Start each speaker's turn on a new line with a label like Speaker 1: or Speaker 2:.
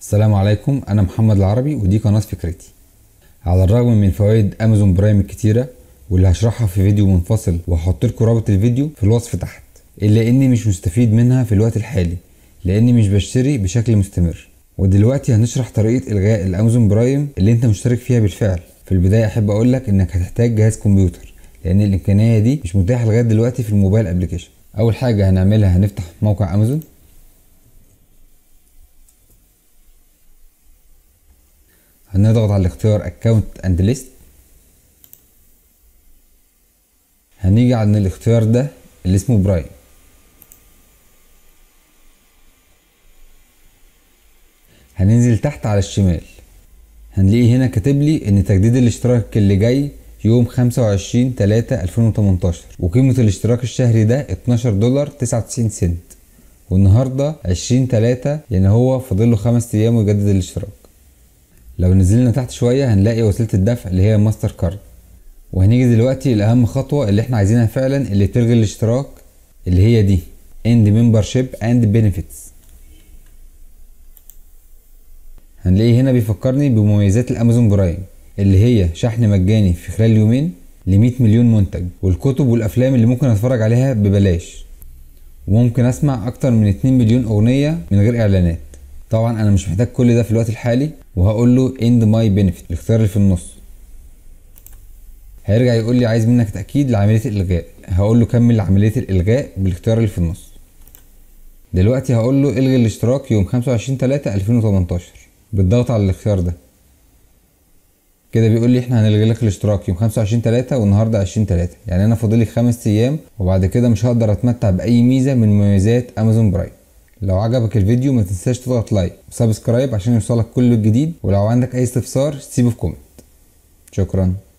Speaker 1: السلام عليكم انا محمد العربي ودي قناة فكرتي على الرغم من فوائد امازون برايم الكتيرة واللي هشرحها في فيديو منفصل وهحط لكم رابط الفيديو في الوصف تحت الا اني مش مستفيد منها في الوقت الحالي لاني مش بشتري بشكل مستمر ودلوقتي هنشرح طريقة الغاء الامازون برايم اللي انت مشترك فيها بالفعل في البداية احب اقولك انك هتحتاج جهاز كمبيوتر لان الامكانية دي مش متاحة لغاية دلوقتي في الموبايل ابلكيشن اول حاجة هنعملها هنفتح موقع امازون هنضغط على الاختيار account and list هنيجي عند الاختيار ده اللي اسمه برايم هننزل تحت على الشمال هنلاقي هنا كاتب لي ان تجديد الاشتراك اللي جاي يوم 25 3 2018 وقيمة الاشتراك الشهري ده 12 دولار 99 سنت والنهاردة 20 3 يعني هو فاضل له 5 ايام ويجدد الاشتراك لو نزلنا تحت شوية هنلاقي وسيلة الدفع اللي هي ماستر كارد وهنيجي دلوقتي لأهم خطوة اللي احنا عايزينها فعلا اللي تلغي الاشتراك اللي هي دي end membership and benefits هنلاقي هنا بيفكرني بمميزات الامازون برايم اللي هي شحن مجاني في خلال يومين ل 100 مليون منتج والكتب والافلام اللي ممكن اتفرج عليها ببلاش وممكن اسمع اكتر من 2 مليون اغنية من غير اعلانات طبعا انا مش محتاج كل ده في الوقت الحالي وهقول له end my benefit الاختيار اللي في النص هيرجع يقول لي عايز منك تاكيد لعمليه الالغاء هقول له كمل عمليه الالغاء بالاختيار اللي في النص دلوقتي هقول له الغي الاشتراك يوم 25 3 2018 بالضغط على الاختيار ده كده بيقول لي احنا هنلغي لك الاشتراك يوم 25 3 والنهارده 20 3 يعني انا فاضلي خمس ايام وبعد كده مش هقدر اتمتع باي ميزه من مميزات امازون برايم لو عجبك الفيديو ما تنساش تضغط لايك وسبسكرايب عشان يوصلك كل الجديد ولو عندك اي استفسار سيبه في كومنت شكرا